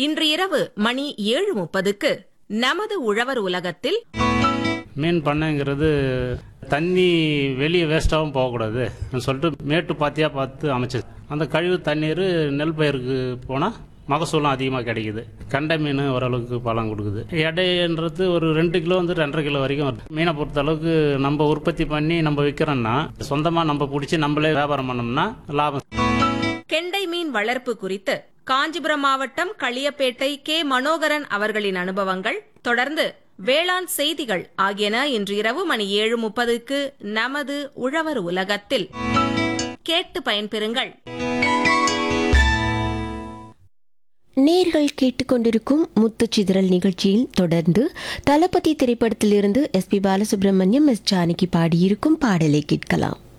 இன்று இரவு மணி ஏழு முப்பதுக்கு நமது உழவர் உலகத்தில் மீன் பண்ணைங்கிறது தண்ணி வெளியே வேஸ்ட்டாகவும் போகக்கூடாது சொல்லிட்டு மேட்டு பாத்தியாக பார்த்து அமைச்சது அந்த கழிவு தண்ணீர் நெல் பயிருக்கு போனால் மகசூலும் அதிகமாக கிடைக்குது கண்டை மீன் ஓரளவுக்கு பலம் கொடுக்குது எடைன்றது ஒரு ரெண்டு கிலோ வந்து ரெண்டரை கிலோ வரைக்கும் வருது மீனை பொறுத்த அளவுக்கு நம்ம உற்பத்தி பண்ணி நம்ம விற்கிறோம்னா சொந்தமாக நம்ம பிடிச்சி நம்மளே வியாபாரம் பண்ணோம்னா லாபம் கெண்டை மீன் வளர்ப்பு குறித்து காஞ்சிபுரம் மாவட்டம் களியப்பேட்டை கே மனோகரன் அவர்களின் அனுபவங்கள் தொடர்ந்து வேளாண் செய்திகள் ஆகியன இன்று இரவு மணி ஏழு முப்பதுக்கு நமது உழவர் உலகத்தில் கேட்டு பயன்பெறுங்கள் நேர்கள் கேட்டுக்கொண்டிருக்கும் முத்துச்சிதறல் நிகழ்ச்சியில் தொடர்ந்து தளபதி திரைப்படத்திலிருந்து S P Balasubrahmanyam S Janaki பாடியிருக்கும் பாடலை கேட்கலாம்